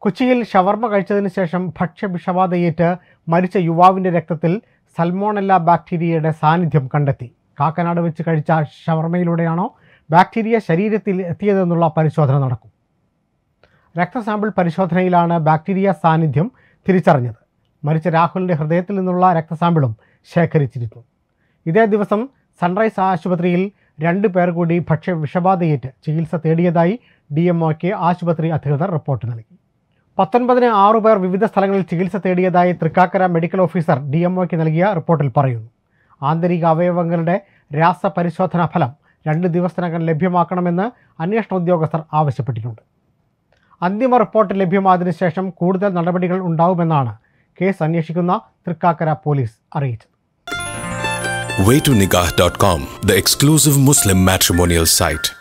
കൊച്ചിയിൽ ഷവർമ കഴിച്ചതിന് ശേഷം ഭക്ഷ്യവിഷബാധയേറ്റ് മരിച്ച യുവാവിൻ്റെ രക്തത്തിൽ സൽമോണല്ല ബാക്ടീരിയയുടെ സാന്നിധ്യം കണ്ടെത്തി കാക്കനാട് വെച്ച് കഴിച്ച ഷവർമയിലൂടെയാണോ ബാക്ടീരിയ ശരീരത്തിൽ എത്തിയതെന്നുള്ള പരിശോധന നടക്കും രക്തസാമ്പിൾ പരിശോധനയിലാണ് ബാക്ടീരിയ സാന്നിധ്യം തിരിച്ചറിഞ്ഞത് മരിച്ച രാഹുലിൻ്റെ ഹൃദയത്തിൽ നിന്നുള്ള രക്തസാമ്പിളും ശേഖരിച്ചിരുന്നു ഇതേ ദിവസം സൺറൈസ് ആശുപത്രിയിൽ രണ്ട് പേർ കൂടി ഭക്ഷ്യ വിഷബാധയേറ്റ് ചികിത്സ തേടിയതായി ഡി എം ആശുപത്രി അധികൃതർ റിപ്പോർട്ട് നൽകി പത്തൊൻപതിന് ആറു പേർ വിവിധ സ്ഥലങ്ങളിൽ ചികിത്സ തേടിയതായി Thrikkakara medical officer D M നൽകിയ റിപ്പോർട്ടിൽ പറയുന്നു ആന്തരിക അവയവങ്ങളുടെ രാസപരിശോധനാ ഫലം രണ്ട് ദിവസത്തിനകം ലഭ്യമാക്കണമെന്ന് അന്വേഷണ ഉദ്യോഗസ്ഥർ ആവശ്യപ്പെട്ടിട്ടുണ്ട് അന്തിമ റിപ്പോർട്ട് ലഭ്യമായതിനു ശേഷം കൂടുതൽ നടപടികൾ ഉണ്ടാവുമെന്നാണ് കേസ് അന്വേഷിക്കുന്ന തൃക്കാക്കര പോലീസ് അറിയിച്ചത് waytonikah.com, the exclusive Muslim matrimonial site.